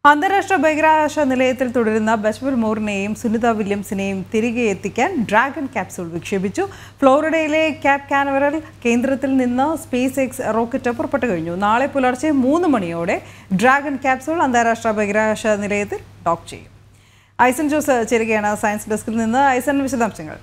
അന്താരാഷ്ട്ര ബഹിരാകാശ നിലയത്തിൽ തുടരുന്ന ബശ്വൽ മോറിനെയും സുനിത വില്യംസിനെയും തിരികെ എത്തിക്കാൻ ഡ്രാഗൺ ക്യാപ്സൂൾ വിക്ഷേപിച്ചു ഫ്ലോറിഡയിലെ ക്യാപ് കാനവറൽ കേന്ദ്രത്തിൽ നിന്ന് സ്പേസ് എക്സ് റോക്കറ്റ് പുറപ്പെട്ടു കഴിഞ്ഞു നാളെ പുലർച്ചെ മൂന്ന് മണിയോടെ ഡ്രാഗൺ ക്യാപ്സൂൾ അന്താരാഷ്ട്ര ബഹിരാകാശ നിലയത്തിൽ ഡോക്ക് ചെയ്യും ഐസൻ ജോസ് ചേരുകയാണ് സയൻസ് ഡെസ്കിൽ നിന്ന് ഐസൻ വിശദാംശങ്ങൾ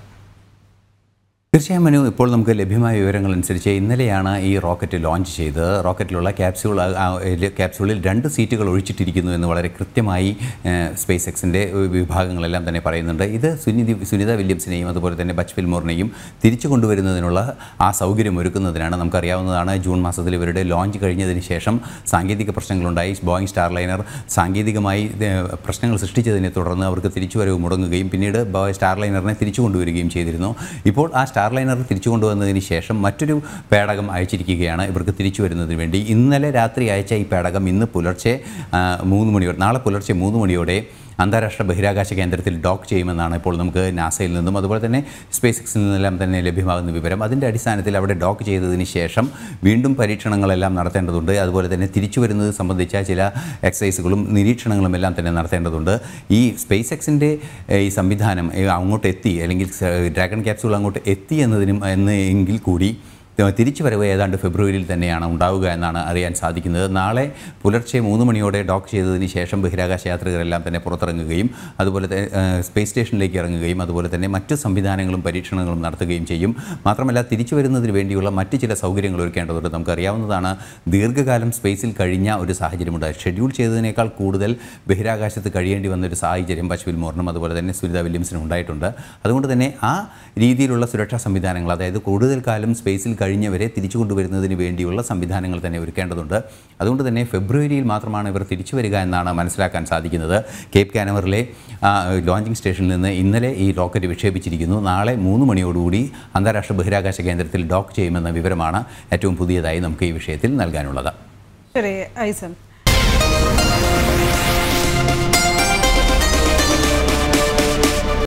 തീർച്ചയായും മനു ഇപ്പോൾ നമുക്ക് ലഭ്യമായ വിവരങ്ങൾ അനുസരിച്ച് ഇന്നലെയാണ് ഈ റോക്കറ്റ് ലോഞ്ച് ചെയ്ത് റോക്കറ്റിലുള്ള ക്യാപ്സ്യൂൾ ആ, ആ, ഇതില് ക്യാപ്സ്യൂളിൽ രണ്ട് സീറ്റുകൾ ഒഴിച്ചിട്ടിരിക്കുന്നു എന്ന് വളരെ കൃത്യമായി സ്പേസ് എക്സിൻ്റെ വിഭാഗങ്ങളെല്ലാം തന്നെ പറയുന്നുണ്ട് ഇത് സുനിധി സുനിത വില്യംസിനെയും അതുപോലെ തന്നെ ബച്ച് ഫിൽമോറിനെയും തിരിച്ചു കൊണ്ടുവരുന്നതിനുള്ള ആ സൗകര്യം ഒരുക്കുന്നതിനാണ് നമുക്കറിയാവുന്നതാണ് ജൂൺ മാസത്തിൽ ഇവരുടെ ലോഞ്ച് കഴിഞ്ഞതിന് ശേഷം സാങ്കേതിക പ്രശ്നങ്ങളുണ്ടായി ബോയിങ് സ്റ്റാർലൈനർ സാങ്കേതികമായി ഏഹ്, പ്രശ്നങ്ങൾ സൃഷ്ടിച്ചതിനെ തുടർന്ന് അവർക്ക് തിരിച്ചുവരവ് മുടങ്ങുകയും പിന്നീട് ബോയ് സ്റ്റാർലൈനറിനെ തിരിച്ചു കൊണ്ടുവരികയും ചെയ്തിരുന്നു ഇപ്പോൾ ആ സ്റ്റാർലൈനർ തിരിച്ചു കൊണ്ടുവന്നതിന് ശേഷം മറ്റൊരു പേടകം അയച്ചിരിക്കുകയാണ് ഇവർക്ക് തിരിച്ചു വരുന്നതിന് വേണ്ടി ഇന്നലെ രാത്രി അയച്ച ഈ പേടകം ഇന്ന് പുലർച്ചെ ആ, മൂന്ന് മണിയോടെ നാളെ പുലർച്ചെ മൂന്ന് മണിയോടെ അന്താരാഷ്ട്ര ബഹിരാകാശ കേന്ദ്രത്തിൽ ഡോക്ക് ചെയ്യുമെന്നാണ് ഇപ്പോൾ നമുക്ക് നാസയിൽ നിന്നും അതുപോലെ തന്നെ സ്പേസ് എക്സിൽ നിന്നെല്ലാം തന്നെ ലഭ്യമാകുന്ന വിവരം അതിൻ്റെ അടിസ്ഥാനത്തിൽ അവിടെ ഡോക്ക് ചെയ്തതിന് ശേഷം വീണ്ടും പരീക്ഷണങ്ങളെല്ലാം നടത്തേണ്ടതുണ്ട് അതുപോലെ തന്നെ തിരിച്ചു വരുന്നത് സംബന്ധിച്ച ചില എക്സസൈസുകളും നിരീക്ഷണങ്ങളും എല്ലാം തന്നെ നടത്തേണ്ടതുണ്ട് ഈ സ്പേസ് എക്സിൻ്റെ ഈ സംവിധാനം ഏ, അങ്ങോട്ട് എത്തി അല്ലെങ്കിൽ സ- ഡ്രാഗൺ ക്യാപ്സൂൾ അങ്ങോട്ട് എത്തി എന്നതിനും എന്ന് എങ്കിൽ കൂടി തിരിച്ചു വരവ് ഏതാണ്ട് ഫെബ്രുവരിയിൽ തന്നെയാണ് ഉണ്ടാവുക എന്നാണ് അറിയാൻ സാധിക്കുന്നത് നാളെ പുലർച്ചെ മൂന്ന് മണിയോടെ ഡോക്ക് ചെയ്തതിന് ശേഷം ബഹിരാകാശ യാത്രികരെല്ലാം തന്നെ പുറത്തിറങ്ങുകയും അതുപോലെ തന്നെ ഏഹ്, സ്പേസ് സ്റ്റേഷനിലേക്ക് ഇറങ്ങുകയും അതുപോലെ തന്നെ മറ്റ് സംവിധാനങ്ങളും പരീക്ഷണങ്ങളും നടത്തുകയും ചെയ്യും മാത്രമല്ല തിരിച്ചു വരുന്നതിന് വേണ്ടിയുള്ള മറ്റ് ചില സൗകര്യങ്ങൾ ഒരുക്കേണ്ടതുണ്ട് നമുക്കറിയാവുന്നതാണ് ദീർഘകാലം സ്പേസിൽ കഴിഞ്ഞ ഒരു സാഹചര്യമുണ്ട് ഷെഡ്യൂൾ ചെയ്തതിനേക്കാൾ കൂടുതൽ ബഹിരാകാശത്ത് കഴിയേണ്ടി വന്ന ഒരു സാഹചര്യം പശ്വിൽ മോറിനും അതുപോലെ തന്നെ സുനിത വില്യംസിനും ഉണ്ടായിട്ടുണ്ട് അതുകൊണ്ട് തന്നെ ആ രീതിയിലുള്ള സുരക്ഷാ സംവിധാനങ്ങൾ അതായത് കൂടുതൽ കാലം സ്പേസിൽ കഴിഞ്ഞവരെ തിരിച്ചു കൊണ്ടുവരുന്നതിന് വേണ്ടിയുള്ള സംവിധാനങ്ങൾ തന്നെ ഒരുക്കേണ്ടതുണ്ട് അതുകൊണ്ട് തന്നെ ഫെബ്രുവരിയിൽ മാത്രമാണ് ഇവർ തിരിച്ചു വരിക എന്നാണ് മനസ്സിലാക്കാൻ സാധിക്കുന്നത് കേപ്പ് കാനവറിലെ ആ, ലോഞ്ചിങ് സ്റ്റേഷനിൽ നിന്ന് ഇന്നലെ ഈ റോക്കറ്റ് വിക്ഷേപിച്ചിരിക്കുന്നു നാളെ മൂന്ന് മണിയോടുകൂടി അന്താരാഷ്ട്ര ബഹിരാകാശ കേന്ദ്രത്തിൽ ഡോക്ക് ചെയ്യുമെന്ന വിവരമാണ് ഏറ്റവും പുതിയതായി നമുക്ക് ഈ വിഷയത്തിൽ നൽകാനുള്ളത് ശരി ഐസൻ